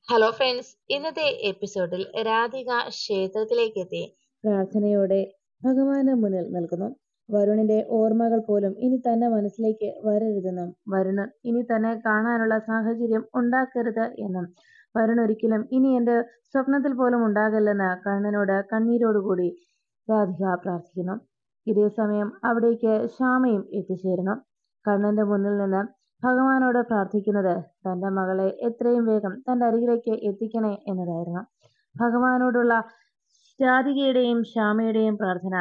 hello friends ഇന്നത്തെ എപ്പിസോഡിൽ രാധിക ക്ഷേത്രത്തിലേക്ക് എത്തി പ്രാർത്ഥനയോടെ ഭഗവാന് മുന്നിൽ നിൽക്കുന്നു വരുണിന്റെ ഓർമ്മകൾ പോലും ഇനി തന്നെ മനസ്സിലേക്ക് വരരുതെന്നും വരുണ് ഇനി തന്നെ കാണാനുള്ള സാഹചര്യം ഉണ്ടാക്കരുത് എന്നും വരുൺ ഒരിക്കലും ഇനി എന്റെ സ്വപ്നത്തിൽ പോലും ഉണ്ടാകില്ലെന്ന് കണ്ണനോട് കണ്ണീരോടുകൂടി രാധിക പ്രാർത്ഥിക്കുന്നു ഇതേ സമയം അവിടേക്ക് ശ്യാമയും എത്തിച്ചേരുന്നു കണ്ണന്റെ മുന്നിൽ നിന്ന് ഭഗവാനോട് പ്രാർത്ഥിക്കുന്നത് തന്റെ മകളെ എത്രയും വേഗം തന്റെ അരികിലേക്ക് എത്തിക്കണേ എന്നതായിരുന്നു ഭഗവാനോടുള്ള രാധികയുടെയും ശ്യാമയുടെയും പ്രാർത്ഥന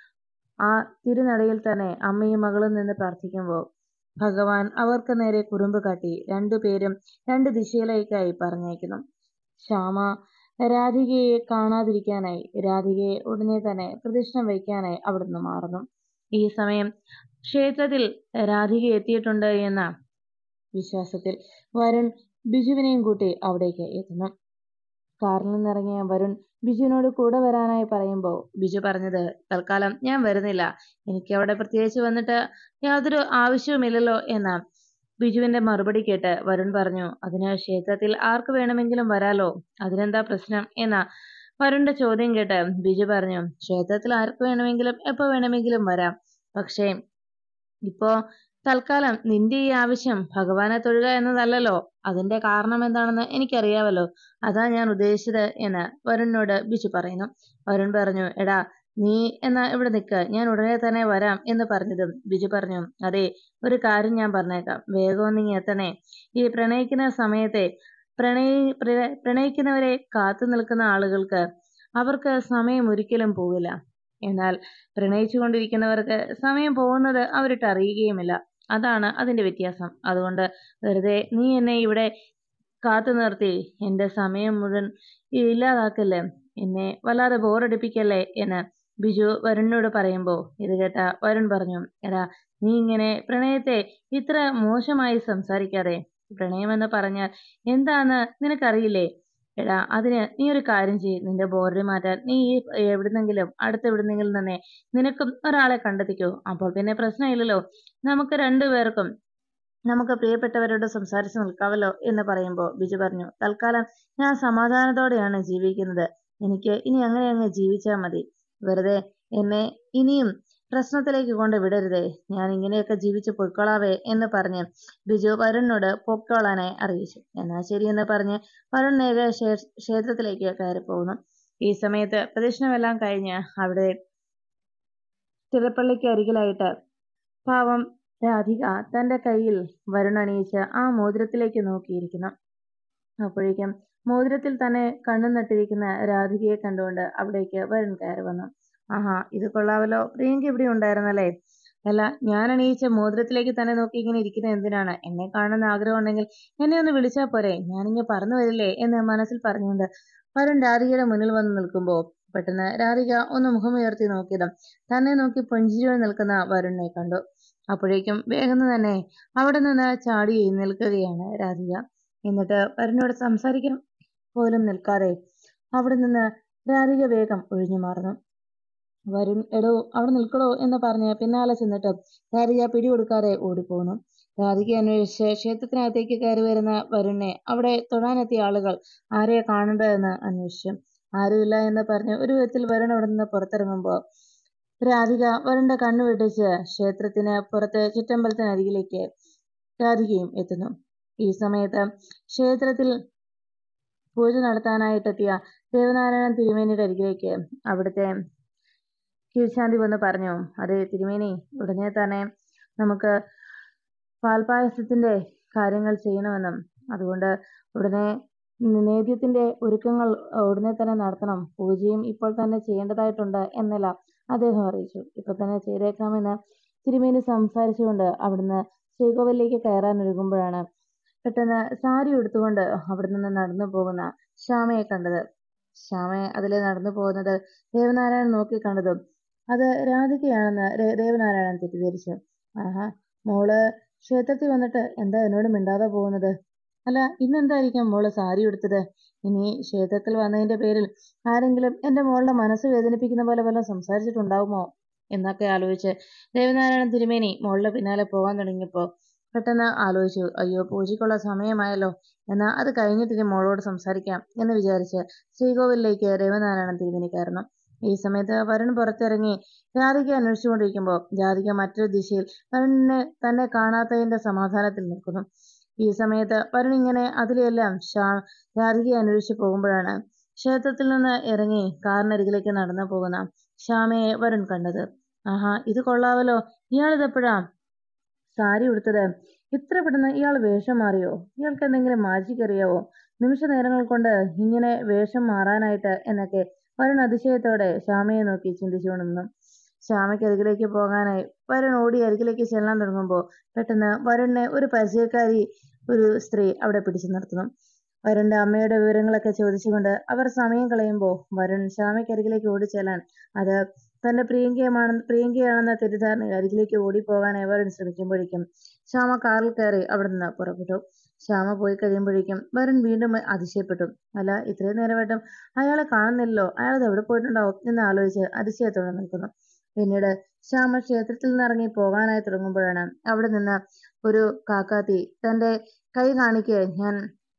ആ തിരുനടയിൽ തന്നെ അമ്മയും മകളും നിന്ന് പ്രാർത്ഥിക്കുമ്പോൾ ഭഗവാൻ അവർക്ക് നേരെ കുറുമ്പ് കാട്ടി രണ്ടുപേരും രണ്ട് ദിശയിലേക്കായി പറഞ്ഞയക്കുന്നു ശ്യാമ രാധികയെ കാണാതിരിക്കാനായി രാധികയെ ഉടനെ തന്നെ പ്രദക്ഷിണം വയ്ക്കാനായി അവിടുന്ന് മാറുന്നു ഈ സമയം ക്ഷേത്രത്തിൽ രാധിക എത്തിയിട്ടുണ്ട് എന്ന വിശ്വാസത്തിൽ വരുൺ ബിജുവിനെയും കൂട്ടി അവിടേക്ക് എത്തുന്നു കാറിൽ നിന്നിറങ്ങിയ വരുൺ ബിജുവിനോട് കൂടെ വരാനായി പറയുമ്പോൾ ബിജു പറഞ്ഞത് തൽക്കാലം ഞാൻ വരുന്നില്ല എനിക്ക് അവിടെ പ്രത്യേകിച്ച് വന്നിട്ട് യാതൊരു ആവശ്യവുമില്ലല്ലോ എന്ന ബിജുവിന്റെ മറുപടി കേട്ട് വരുൺ പറഞ്ഞു അതിന് ക്ഷേത്രത്തിൽ ആർക്ക് വേണമെങ്കിലും വരാലോ അതിനെന്താ പ്രശ്നം എന്ന വരുണിന്റെ ചോദ്യം കേട്ട് ബിജു പറഞ്ഞു ക്ഷേത്രത്തിൽ ആർക്ക് വേണമെങ്കിലും എപ്പോ വേണമെങ്കിലും വരാം പക്ഷേ ഇപ്പോ തൽക്കാലം നിന്റെ ഈ ആവശ്യം ഭഗവാനെ തൊഴുക എന്നതല്ലല്ലോ അതിന്റെ കാരണം എന്താണെന്ന് എനിക്കറിയാമല്ലോ അതാ ഞാൻ ഉദ്ദേശിച്ചത് എന്ന് വരുണിനോട് ബിജു പറയുന്നു വരുൺ പറഞ്ഞു എടാ നീ എന്നാ ഇവിടെ നിൽക്ക് ഞാൻ ഉടനെ തന്നെ വരാം എന്ന് പറഞ്ഞതും ബിജു പറഞ്ഞു അതെ ഒരു കാര്യം ഞാൻ പറഞ്ഞേക്കാം വേഗം നീ എത്തണേ ഈ പ്രണയിക്കുന്ന സമയത്തെ പ്രണയി പ്രണയിക്കുന്നവരെ കാത്തു നിൽക്കുന്ന ആളുകൾക്ക് അവർക്ക് സമയം ഒരിക്കലും പോവില്ല എന്നാൽ പ്രണയിച്ചുകൊണ്ടിരിക്കുന്നവർക്ക് സമയം പോകുന്നത് അവരിട്ട് അറിയുകയുമില്ല അതാണ് അതിന്റെ വ്യത്യാസം അതുകൊണ്ട് വെറുതെ നീ എന്നെ ഇവിടെ കാത്തു നിർത്തി എൻ്റെ സമയം മുഴുവൻ ഇല്ലാതാക്കല്ലേ എന്നെ വല്ലാതെ ബോറടിപ്പിക്കല്ലേ എന്ന് ബിജു വരുണിനോട് പറയുമ്പോൾ ഇത് കേട്ട വരുൺ പറഞ്ഞു എടാ നീ ഇങ്ങനെ പ്രണയത്തെ ഇത്ര മോശമായി സംസാരിക്കാതെ പ്രണയമെന്ന് പറഞ്ഞാൽ എന്താന്ന് നിനക്കറിയില്ലേ എടാ അതിന് നീ ഒരു കാര്യം ചെയ്യ് നിന്റെ ബോർഡി മാറ്റാൻ നീ എവിടുന്നെങ്കിലും അടുത്ത് എവിടുന്നെങ്കിലും തന്നെ നിനക്കും ഒരാളെ കണ്ടെത്തിക്കോ അപ്പോൾ പിന്നെ പ്രശ്നമില്ലല്ലോ നമുക്ക് രണ്ടുപേർക്കും നമുക്ക് പ്രിയപ്പെട്ടവരോട് സംസാരിച്ച് നിൽക്കാമല്ലോ എന്ന് പറയുമ്പോൾ ബിജു പറഞ്ഞു തൽക്കാലം ഞാൻ സമാധാനത്തോടെയാണ് ജീവിക്കുന്നത് എനിക്ക് ഇനി അങ്ങനെ അങ്ങ് ജീവിച്ചാൽ മതി വെറുതെ എന്നെ ഇനിയും പ്രശ്നത്തിലേക്ക് കൊണ്ട് വിടരുതേ ഞാൻ ഇങ്ങനെയൊക്കെ ജീവിച്ച് പൊയ്ക്കൊള്ളാവേ എന്ന് പറഞ്ഞ് ബിജു വരുണിനോട് പൊക്കോളാനായി അറിയിച്ചു എന്നാൽ ശരിയെന്ന് പറഞ്ഞ് വരുൺ നേരെ ക്ഷേത്രത്തിലേക്ക് കയറി പോകുന്നു ഈ സമയത്ത് പ്രദക്ഷിണമെല്ലാം കഴിഞ്ഞ് അവിടെ തിരുപ്പള്ളിക്ക് അരികിലായിട്ട് പാവം രാധിക തന്റെ കയ്യിൽ വരുൺ അണിയിച്ച് ആ മോതിരത്തിലേക്ക് നോക്കിയിരിക്കുന്നു അപ്പോഴേക്കും മോതിരത്തിൽ തന്നെ കണ്ണു നട്ടിരിക്കുന്ന രാധികയെ കണ്ടുകൊണ്ട് അവിടേക്ക് വരുൺ കയറി വന്നു ആഹാ ഇത് കൊള്ളാവല്ലോ പ്രിയങ്ക ഇവിടെ ഉണ്ടായിരുന്നല്ലേ അല്ല ഞാൻ അണിയിച്ച മോതിരത്തിലേക്ക് തന്നെ നോക്കി ഇങ്ങനെ ഇരിക്കുന്നത് എന്തിനാണ് എന്നെ കാണുന്ന ആഗ്രഹം ഉണ്ടെങ്കിൽ എന്നെ ഒന്ന് വിളിച്ചാൽ പോരെ ഞാനിങ്ങ് പറന്നു വരില്ലേ എന്ന് മനസ്സിൽ പറഞ്ഞുകൊണ്ട് വരുൺ രാധികയുടെ മുന്നിൽ വന്ന് നിൽക്കുമ്പോൾ പെട്ടെന്ന് രാധിക ഒന്ന് മുഖമുയർത്തി നോക്കിയതും തന്നെ നോക്കി പുഞ്ചിരിയോടെ നിൽക്കുന്ന വരുണിനെ കണ്ടു അപ്പോഴേക്കും വേഗം തന്നെ അവിടെ നിന്ന് ചാടി എഴുന്നേൽക്കുകയാണ് രാധിക എന്നിട്ട് വരുണിനോട് സംസാരിക്കാൻ പോലും നിൽക്കാതെ അവിടെ നിന്ന് രാധിക വേഗം ഒഴിഞ്ഞു മാറുന്നു വരുൺ എടോ അവിടെ നിൽക്കടോ എന്ന് പറഞ്ഞ് പിന്നാലെ ചെന്നിട്ട് രാധിക പിടികൊടുക്കാതെ ഓടിപ്പോകുന്നു രാധിക അന്വേഷിച്ച് ക്ഷേത്രത്തിനകത്തേക്ക് കയറി വരുന്ന വരുണിനെ അവിടെ തൊഴാനെത്തിയ ആളുകൾ ആരെയാ കാണേണ്ടതെന്ന് അന്വേഷിച്ചു ആരുമില്ല എന്ന് പറഞ്ഞ് ഒരു വിധത്തിൽ വരുൺ അവിടെ നിന്ന് പുറത്തിറങ്ങുമ്പോൾ രാധിക വരുണിന്റെ കണ്ണു വെട്ടിച്ച് ക്ഷേത്രത്തിന് പുറത്തെ ചുറ്റമ്പലത്തിനരികിലേക്ക് രാധികയും എത്തുന്നു ഈ സമയത്ത് ക്ഷേത്രത്തിൽ പൂജ നടത്താനായിട്ടെത്തിയ ദേവനാരായണൻ തിരുമേനിയുടെ അരികിലേക്ക് അവിടുത്തെ കീഴ്ശാന്തി വന്ന് പറഞ്ഞു അതെ തിരുമേനി ഉടനെ തന്നെ നമുക്ക് പാൽപായസത്തിന്റെ കാര്യങ്ങൾ ചെയ്യണമെന്നും അതുകൊണ്ട് ഉടനെ നേദ്യത്തിന്റെ ഒരുക്കങ്ങൾ ഉടനെ തന്നെ നടത്തണം പൂജയും ഇപ്പോൾ തന്നെ ചെയ്യേണ്ടതായിട്ടുണ്ട് എന്നെല്ലാം അദ്ദേഹം അറിയിച്ചു ഇപ്പൊ തന്നെ ചെയ്തേക്കാമെന്ന് തിരുമേനി സംസാരിച്ചുകൊണ്ട് അവിടുന്ന് ശ്രീകോവിലേക്ക് കയറാൻ ഒരുങ്ങുമ്പോഴാണ് പെട്ടെന്ന് സാരി ഉടുത്തുകൊണ്ട് അവിടെ നിന്ന് നടന്നു പോകുന്ന ശ്യാമയെ കണ്ടത് ശ്യാമയെ അതിലെ നടന്നു പോകുന്നത് ദേവനാരായണൻ നോക്കി കണ്ടതും അത് രാധികയാണെന്ന് ദേവനാരായണൻ തെറ്റിദ്ധരിച്ചു ആഹാ മോള് ക്ഷേത്രത്തിൽ വന്നിട്ട് എന്താ എന്നോട് മിണ്ടാതെ പോകുന്നത് അല്ല ഇന്നെന്തായിരിക്കും മോള് സാരി ഉടുത്തത് ഇനി ക്ഷേത്രത്തിൽ വന്നതിന്റെ പേരിൽ ആരെങ്കിലും എന്റെ മോളുടെ മനസ്സ് വേദനിപ്പിക്കുന്ന പോലെ വല്ലതും സംസാരിച്ചിട്ടുണ്ടാവുമോ എന്നൊക്കെ ആലോചിച്ച് ദേവനാരായണൻ തിരുമേനി മോളുടെ പിന്നാലെ പോകാൻ തുടങ്ങിയപ്പോൾ പെട്ടെന്ന് ആലോചിച്ചു അയ്യോ പൂജയ്ക്കുള്ള സമയമായല്ലോ എന്നാൽ അത് കഴിഞ്ഞിട്ട് ഇനി മോളോട് സംസാരിക്കാം എന്ന് വിചാരിച്ച് ശ്രീകോവിലേക്ക് ദേവനാരായണൻ തിരുമേനി കയറുന്നു ഈ സമയത്ത് വരുൺ പുറത്തിറങ്ങി രാധിക അന്വേഷിച്ചുകൊണ്ടിരിക്കുമ്പോൾ രാധിക മറ്റൊരു ദിശയിൽ വരുണിനെ തന്നെ കാണാത്തതിന്റെ സമാധാനത്തിൽ നിൽക്കുന്നു ഈ സമയത്ത് വരുൺ ഇങ്ങനെ അതിലെല്ലാം ഷാ രാധികയെ അന്വേഷിച്ച് പോകുമ്പോഴാണ് ക്ഷേത്രത്തിൽ നിന്ന് ഇറങ്ങി കാറിനരികിലേക്ക് നടന്നു പോകുന്ന ശ്യാമയെ വരുൺ കണ്ടത് ആഹാ ഇത് കൊള്ളാവല്ലോ ഇയാളിതെപ്പോഴാ സാരി ഉടുത്തത് ഇത്ര പെട്ടെന്ന് ഇയാൾ വേഷം മാറിയോ ഇയാൾക്ക് എന്തെങ്കിലും മാജിക് അറിയാവോ നിമിഷ നേരങ്ങൾ കൊണ്ട് ഇങ്ങനെ വേഷം മാറാനായിട്ട് എന്നൊക്കെ വരുൺ അതിശയത്തോടെ ശ്യാമയെ നോക്കി ചിന്തിച്ചുകൊണ്ട് നിന്നു ശ്യാമയ്ക്ക് അരികിലേക്ക് പോകാനായി വരുൺ ഓടി അരികിലേക്ക് ചെല്ലാൻ തുടങ്ങുമ്പോൾ പെട്ടെന്ന് വരുണിനെ ഒരു പരിചയക്കാരി ഒരു സ്ത്രീ അവിടെ പിടിച്ചു നിർത്തുന്നു വരുണിന്റെ അമ്മയുടെ വിവരങ്ങളൊക്കെ ചോദിച്ചുകൊണ്ട് അവർ സമയം കളയുമ്പോൾ വരുൺ ശ്യാമയ്ക്കരികിലേക്ക് ഓടിച്ചെല്ലാൻ അത് തന്റെ പ്രിയങ്കയമാണ് പ്രിയങ്കയാണെന്ന തെറ്റിദ്ധാരണ അരികിലേക്ക് ഓടിപ്പോകാനായി വരുൺ ശ്രമിക്കുമ്പോഴേക്കും ശ്യാമ കാറിൽ കയറി അവിടെ നിന്ന് പുറപ്പെട്ടു ശ്യാമ പോയി കഴിയുമ്പോഴേക്കും വരുൺ വീണ്ടും അതിശയപ്പെട്ടു അല്ല ഇത്രയും നേരമായിട്ടും അയാളെ കാണുന്നില്ലല്ലോ അയാൾ എവിടെ പോയിട്ടുണ്ടാവും എന്ന് ആലോചിച്ച് അതിശയത്തോടെ നിൽക്കുന്നു പിന്നീട് ശ്യാമ ക്ഷേത്രത്തിൽ നിന്ന് ഇറങ്ങി പോകാനായി തുടങ്ങുമ്പോഴാണ് അവിടെ നിന്ന് ഒരു കാക്കാത്തി തന്റെ കൈ കാണിക്ക് ഞാൻ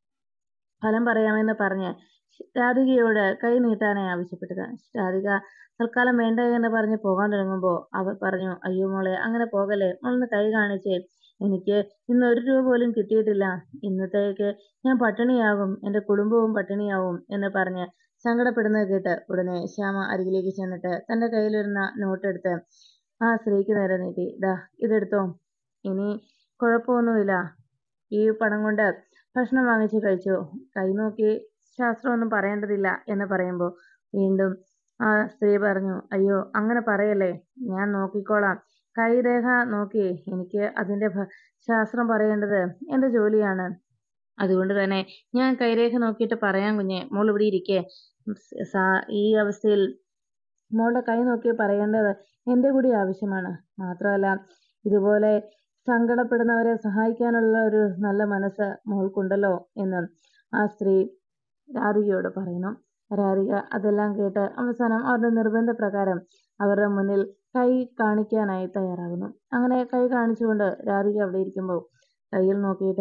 ഫലം പറയാമെന്ന് പറഞ്ഞ് രാധികയോട് കൈ നീട്ടാനായി ആവശ്യപ്പെട്ടത് രാധിക തൽക്കാലം വേണ്ട എന്ന് പറഞ്ഞ് പോകാൻ തുടങ്ങുമ്പോൾ അവർ പറഞ്ഞു അയ്യോ മോളെ അങ്ങനെ പോകല്ലേ മോളൊന്ന് കൈ കാണിച്ചേ എനിക്ക് ഇന്ന് ഒരു രൂപ പോലും കിട്ടിയിട്ടില്ല ഇന്നത്തേക്ക് ഞാൻ പട്ടിണിയാകും എൻ്റെ കുടുംബവും പട്ടിണിയാവും എന്ന് പറഞ്ഞ് സങ്കടപ്പെടുന്നത് കേട്ട് ഉടനെ ശ്യാമ അരികിലേക്ക് ചെന്നിട്ട് തൻ്റെ കയ്യിലിരുന്ന നോട്ട് എടുത്ത് ആ സ്ത്രീക്ക് നേരെ നീട്ടി ദാ ഇതെടുത്തോ ഇനി കുഴപ്പമൊന്നുമില്ല ഈ പണം കൊണ്ട് ഭക്ഷണം വാങ്ങിച്ച് കഴിച്ചു കൈ നോക്കി ശാസ്ത്രമൊന്നും പറയേണ്ടതില്ല എന്ന് പറയുമ്പോൾ വീണ്ടും ആ സ്ത്രീ പറഞ്ഞു അയ്യോ അങ്ങനെ പറയല്ലേ ഞാൻ നോക്കിക്കോളാം കൈരേഖ നോക്കി എനിക്ക് അതിൻ്റെ ഭ- ശാസ്ത്രം പറയേണ്ടത് എൻ്റെ ജോലിയാണ് അതുകൊണ്ട് തന്നെ ഞാൻ കൈരേഖ നോക്കിയിട്ട് പറയാം കുഞ്ഞെ മോൾ ഇവിടെ ഇരിക്കേ സാ- ഈ അവസ്ഥയിൽ മോളുടെ കൈ നോക്കി പറയേണ്ടത് എൻ്റെ കൂടി ആവശ്യമാണ് മാത്രമല്ല ഇതുപോലെ സങ്കടപ്പെടുന്നവരെ സഹായിക്കാനുള്ള ഒരു നല്ല മനസ്സ് മോൾക്കുണ്ടല്ലോ എന്ന് ആ സ്ത്രീ രാധികയോട് പറയുന്നു രാധിക അതെല്ലാം കേട്ട് അവസാനം അവരുടെ നിർബന്ധപ്രകാരം അവരുടെ മുന്നിൽ കൈ കാണിക്കാനായി തയ്യാറാകുന്നു അങ്ങനെ കൈ കാണിച്ചുകൊണ്ട് രാധിക അവിടെ ഇരിക്കുമ്പോൾ കയ്യിൽ നോക്കിയിട്ട്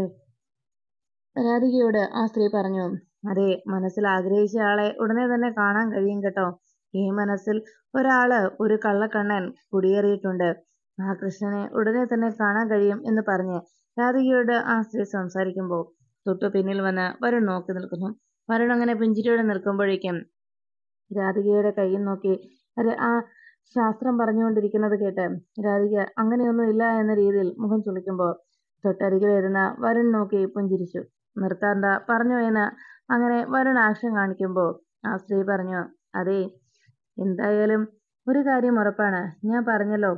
രാധികയോട് ആ സ്ത്രീ പറഞ്ഞു അതെ മനസ്സിൽ ആഗ്രഹിച്ച ആളെ ഉടനെ തന്നെ കാണാൻ കഴിയും കേട്ടോ ഈ മനസ്സിൽ ഒരാള് ഒരു കള്ളക്കണ്ണൻ കുടിയേറിയിട്ടുണ്ട് ആ കൃഷ്ണനെ ഉടനെ തന്നെ കാണാൻ കഴിയും എന്ന് പറഞ്ഞ് രാധികയോട് ആ സ്ത്രീ സംസാരിക്കുമ്പോൾ തൊട്ടു പിന്നിൽ വന്ന് വരുൺ നോക്കി നിൽക്കുന്നു വരുൺ അങ്ങനെ പുഞ്ചിരിയോടെ നിൽക്കുമ്പോഴേക്കും രാധികയുടെ കയ്യിൽ നോക്കി ര- ആ ശാസ്ത്രം പറഞ്ഞുകൊണ്ടിരിക്കുന്നത് കേട്ട് രാധിക അങ്ങനെയൊന്നും ഇല്ല എന്ന രീതിയിൽ മുഖം ചുളിക്കുമ്പോൾ തൊട്ടരികിൽ വരുന്ന വരുൺ നോക്കി പുഞ്ചിരിച്ചു നിർത്താണ്ട പറഞ്ഞു എന്ന് അങ്ങനെ വരുൺ ആക്ഷൻ കാണിക്കുമ്പോൾ ആ സ്ത്രീ പറഞ്ഞു അതെ എന്തായാലും ഒരു കാര്യം ഉറപ്പാണ് ഞാൻ പറഞ്ഞല്ലോ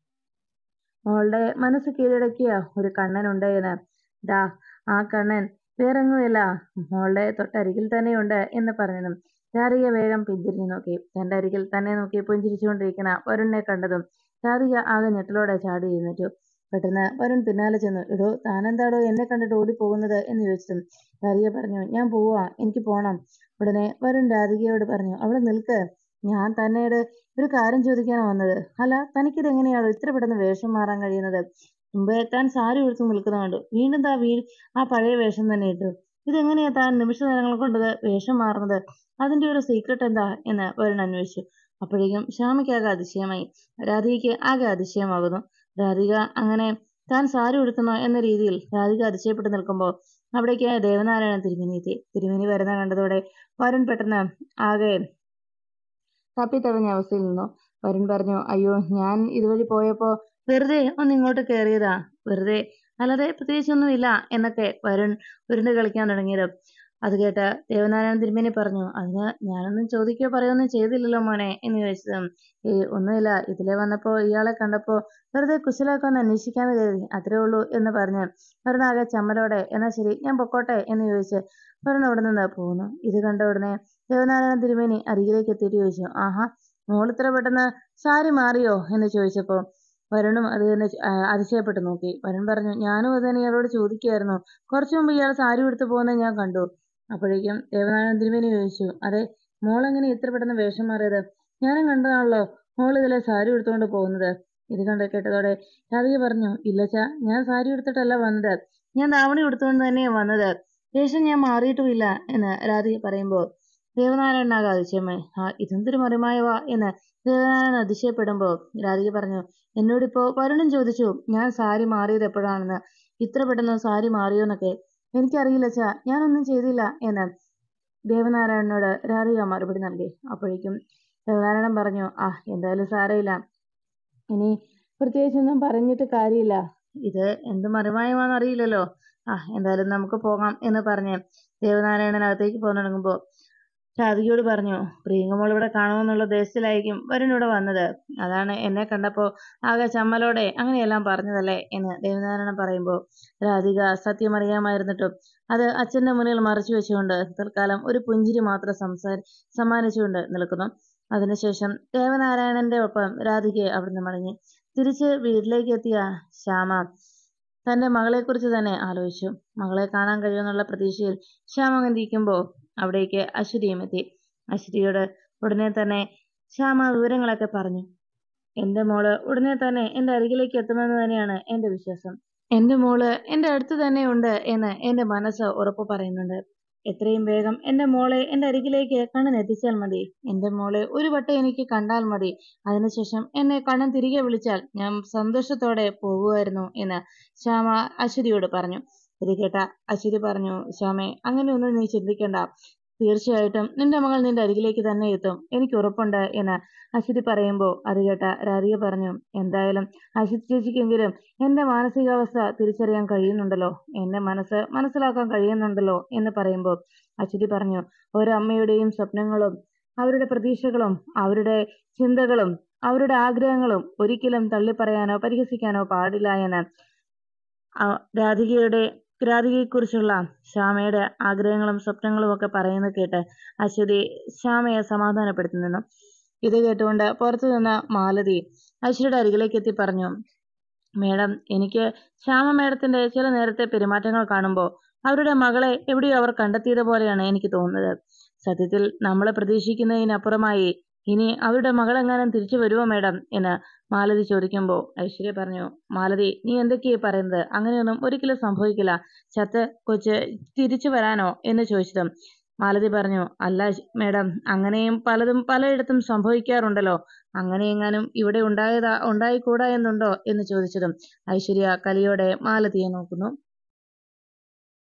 മോളുടെ മനസ്സ് കീഴടക്കിയ ഒരു കണ്ണനുണ്ട് എന്ന് ദാ ആ കണ്ണൻ വേറെങ്ങുമില്ല മോളുടെ തൊട്ടരികിൽ തന്നെയുണ്ട് എന്ന് പറഞ്ഞതും രാധിക വേഗം പിന്തിരിഞ്ഞു നോക്കി തന്റെ അരികിൽ തന്നെ നോക്കി പുഞ്ചിരിച്ചുകൊണ്ടിരിക്കുന്ന വരുണിനെ കണ്ടതും രാധിക ആകെ ഞെട്ടലോടെ ചാടി എഴുന്നേറ്റു പെട്ടെന്ന് വരുൺ പിന്നാലെ ചെന്നു എടോ താനെന്താടോ എന്നെ കണ്ടിട്ട് ഓടിപ്പോകുന്നത് എന്ന് ചോദിച്ചതും രാധിക പറഞ്ഞു ഞാൻ പോവാ എനിക്ക് പോണം ഉടനെ വരുൺ രാധികയോട് പറഞ്ഞു അവിടെ നിൽക്ക് ഞാൻ തന്നോട് ഒരു കാര്യം ചോദിക്കാനാണ് വന്നത് അല്ല തനിക്കിത് എങ്ങനെയാണോ ഇത്ര പെട്ടെന്ന് വേഷം മാറാൻ കഴിയുന്നത് മുമ്പേ താൻ സാരി ഉടുത്ത് നിൽക്കുന്നുണ്ട് വീണ്ടും താ വീ ആ പഴയ വേഷം തന്നെ ഇട്ടു ഇതെങ്ങനെയാ താൻ നിമിഷ നേരങ്ങൾ കൊണ്ട് വേഷം മാറുന്നത് അതിന്റെ ഒരു സീക്രട്ട് എന്താ എന്ന് വരുൺ അന്വേഷിച്ചു അപ്പോഴേക്കും ശ്യാമയ്ക്ക് ആകെ അതിശയമായി രാധികയ്ക്ക് ആകെ അതിശയമാകുന്നു രാധിക അങ്ങനെ താൻ സാരി ഉടുക്കുന്നോ എന്ന രീതിയിൽ രാധിക അതിശയപ്പെട്ട് നിൽക്കുമ്പോൾ അവിടേക്ക് ദേവനാരായണൻ തിരുമേനി എത്തി തിരുമേനി വരുന്ന കണ്ടതോടെ വരുൺ പെട്ടെന്ന് ആകെ തപ്പിത്തടഞ്ഞ അവസ്ഥയിൽ നിന്നു വരുൺ പറഞ്ഞു അയ്യോ ഞാൻ ഇതുവഴി പോയപ്പോ വെറുതെ ഒന്ന് ഇങ്ങോട്ട് കയറിയതാ വെറുതെ അല്ലാതെ പ്രത്യേകിച്ചൊന്നുമില്ല എന്നൊക്കെ വരുൺ ഉരുണ്ട് കളിക്കാൻ തുടങ്ങിയത് അത് കേട്ട് ദേവനാരായണൻ തിരുമേനി പറഞ്ഞു അതിന് ഞാനൊന്നും ചോദിക്കുകയോ പറയുകയൊന്നും ചെയ്തില്ലല്ലോ മോനെ എന്ന് ചോദിച്ചതും ഏ ഒന്നുമില്ല ഇതിലെ വന്നപ്പോ ഇയാളെ കണ്ടപ്പോ വെറുതെ കുശലമൊക്കെ ഒന്ന് അന്വേഷിക്കാന്ന് കരുതി അത്രേ ഉള്ളൂ എന്ന് പറഞ്ഞ് വരുണാകെ ചമ്മലോടെ എന്നാ ശരി ഞാൻ പൊക്കോട്ടെ എന്ന് ചോദിച്ച് വരുൺ അവിടെ നിന്ന് പോകുന്നു ഇത് കണ്ട ഉടനെ ദേവനാരായണ തിരുമേനി അരികിലേക്ക് എത്തിയിട്ട് ചോദിച്ചു ആഹാ മോൾ ഇത്ര പെട്ടെന്ന് സാരി മാറിയോ എന്ന് ചോദിച്ചപ്പോ വരുണും അത് തന്നെ ചോ- ആ, അതിശയപ്പെട്ട് നോക്കി വരുൺ പറഞ്ഞു ഞാനും അത് തന്നെ ഇയാളോട് ചോദിക്കുകയായിരുന്നു കുറച്ചു മുമ്പ് ഇയാൾ സാരി ഉടുത്ത് പോകുന്നത് ഞാൻ കണ്ടു അപ്പോഴേക്കും ദേവനാരായണ തിരുമേനി ചോദിച്ചു അതെ മോൾ എങ്ങനെ ഇത്ര പെട്ടെന്ന് വേഷം മാറിയത് ഞാനും കണ്ടതാണല്ലോ മോൾ ഇതിലെ സാരി ഉടുത്തുകൊണ്ട് പോകുന്നത് ഇത് കണ്ട് കേട്ടതോടെ രാധിക പറഞ്ഞു ഇല്ലച്ചാ ഞാൻ സാരി ഉടുത്തിട്ടല്ല വന്നത് ഞാൻ ദാവണി ഉടുത്തുകൊണ്ട് തന്നെയാണ് വന്നത് വേഷം ഞാൻ മാറിയിട്ടുമില്ല എന്ന് രാധിക പറയുമ്പോൾ ദേവനാരായണനാകെ അതിശയമേ ആ ഇതെന്തൊരു മറിമായവാ എന്ന് ദേവനാരായണൻ അതിശയപ്പെടുമ്പോൾ രാധിക പറഞ്ഞു എന്നോടിപ്പോ വരുണൻ ചോദിച്ചു ഞാൻ സാരി മാറിയത് എപ്പോഴാണെന്ന് ഇത്ര പെട്ടെന്ന് സാരി മാറിയോന്നൊക്കെ എനിക്കറിയില്ല ചാ ഞാനൊന്നും ചെയ്തില്ല എന്ന് ദേവനാരായണനോട് രാധിക മറുപടി നൽകി അപ്പോഴേക്കും ദേവനാരായണൻ പറഞ്ഞു ആ എന്തായാലും സാരമില്ല ഇനി പ്രത്യേകിച്ചൊന്നും പറഞ്ഞിട്ട് കാര്യമില്ല ഇത് എന്ത് മറിമായമാണെന്ന് അറിയില്ലല്ലോ ആ എന്തായാലും നമുക്ക് പോകാം എന്ന് പറഞ്ഞ് ദേവനാരായണൻ അകത്തേക്ക് പോകാൻ തുടങ്ങുമ്പോൾ രാധികയോട് പറഞ്ഞു പ്രിയങ്കമോൾ ഇവിടെ കാണുമെന്നുള്ള ഉദ്ദേശത്തിലായിരിക്കും വരുൺ ഇവിടെ വന്നത് അതാണ് എന്നെ കണ്ടപ്പോൾ ആകെ ചമ്മലോടെ അങ്ങനെയെല്ലാം പറഞ്ഞതല്ലേ എന്ന് ദേവനാരായണൻ പറയുമ്പോൾ രാധിക സത്യം അറിയാമായിരുന്നിട്ടും അത് അച്ഛന്റെ മുന്നിൽ മറച്ചു വെച്ചുകൊണ്ട് തൽക്കാലം ഒരു പുഞ്ചിരി മാത്രം സംസാരി സമ്മാനിച്ചുകൊണ്ട് നിൽക്കുന്നു അതിനുശേഷം ദേവനാരായണന്റെ ഒപ്പം രാധികയെ അവിടുന്ന് മടങ്ങി തിരിച്ച് വീട്ടിലേക്ക് എത്തിയ ശ്യാമ തന്റെ മകളെക്കുറിച്ച് തന്നെ ആലോചിച്ചു മകളെ കാണാൻ കഴിയുമെന്നുള്ള പ്രതീക്ഷയിൽ ശ്യാമ അങ്ങനെ ഇരിക്കുമ്പോൾ അവിടേക്ക് അശ്വതിയും എത്തി അശ്വതിയോട് ഉടനെ തന്നെ ശ്യാമ വിവരങ്ങളൊക്കെ പറഞ്ഞു എന്റെ മോള് ഉടനെ തന്നെ എന്റെ അരികിലേക്ക് എത്തുമെന്ന് തന്നെയാണ് എന്റെ വിശ്വാസം എന്റെ മോള് എന്റെ അടുത്ത് തന്നെ ഉണ്ട് എന്ന് എന്റെ മനസ്സ് ഉറപ്പ് പറയുന്നുണ്ട് എത്രയും വേഗം എന്റെ മോളെ എന്റെ അരികിലേക്ക് കണ്ണൻ എത്തിച്ചാൽ മതി എന്റെ മോളെ ഒരു വട്ടം എനിക്ക് കണ്ടാൽ മതി അതിനുശേഷം എന്നെ കണ്ണൻ തിരികെ വിളിച്ചാൽ ഞാൻ സന്തോഷത്തോടെ പോകുമായിരുന്നു എന്ന് ശ്യാമ അശ്വതിയോട് പറഞ്ഞു ഇത് കേട്ട അശ്വതി പറഞ്ഞു ശ്യാമേ അങ്ങനെയൊന്നും നീ ചിന്തിക്കണ്ട തീർച്ചയായിട്ടും നിന്റെ മകൾ നിന്റെ അരികിലേക്ക് തന്നെ എത്തും എനിക്ക് ഉറപ്പുണ്ട് എന്ന് അശ്വതി പറയുമ്പോൾ അത് കേട്ട രാധിക പറഞ്ഞു എന്തായാലും അശ്വതി ചേച്ചിക്കെങ്കിലും എന്റെ മാനസികാവസ്ഥ തിരിച്ചറിയാൻ കഴിയുന്നുണ്ടല്ലോ എന്റെ മനസ്സ് മനസ്സിലാക്കാൻ കഴിയുന്നുണ്ടല്ലോ എന്ന് പറയുമ്പോൾ അശ്വതി പറഞ്ഞു ഒരമ്മയുടെയും സ്വപ്നങ്ങളും അവരുടെ പ്രതീക്ഷകളും അവരുടെ ചിന്തകളും അവരുടെ ആഗ്രഹങ്ങളും ഒരിക്കലും തള്ളിപ്പറയാനോ പരിഹസിക്കാനോ പാടില്ല എന്ന് രാധികയുടെ രാധികയെക്കുറിച്ചുള്ള ശ്യാമയുടെ ആഗ്രഹങ്ങളും സ്വപ്നങ്ങളും ഒക്കെ പറയുന്നത് കേട്ട് അശ്വതി ശ്യാമയെ സമാധാനപ്പെടുത്തി നിന്നു ഇത് കേട്ടുകൊണ്ട് പുറത്തു നിന്ന് മാലതി അശ്വതിയുടെ അരികിലേക്ക് എത്തി പറഞ്ഞു മേഡം എനിക്ക് ശ്യാമ മേഡത്തിന്റെ ചില നേരത്തെ പെരുമാറ്റങ്ങൾ കാണുമ്പോൾ അവരുടെ മകളെ എവിടെയോ അവർ കണ്ടെത്തിയത് പോലെയാണ് എനിക്ക് തോന്നുന്നത് സത്യത്തിൽ നമ്മൾ പ്രതീക്ഷിക്കുന്നതിനപ്പുറമായി ഇനി അവരുടെ മകളെങ്ങാനും തിരിച്ചു വരുമോ മേഡം എന്ന് മാലതി ചോദിക്കുമ്പോൾ ഐശ്വര്യ പറഞ്ഞു മാലതി നീ എന്തൊക്കെയാ പറയുന്നത് അങ്ങനെയൊന്നും ഒരിക്കലും സംഭവിക്കില്ല ചത്ത് കൊച്ച് തിരിച്ചു വരാനോ എന്ന് ചോദിച്ചതും മാലതി പറഞ്ഞു അല്ല മേഡം അങ്ങനെയും പലതും പലയിടത്തും സംഭവിക്കാറുണ്ടല്ലോ അങ്ങനെയെങ്ങാനും ഇവിടെ ഉണ്ടായതാ ഉണ്ടായിക്കൂടാ എന്നുണ്ടോ എന്ന് ചോദിച്ചതും ഐശ്വര്യ കലിയോടെ മാലതിയെ നോക്കുന്നു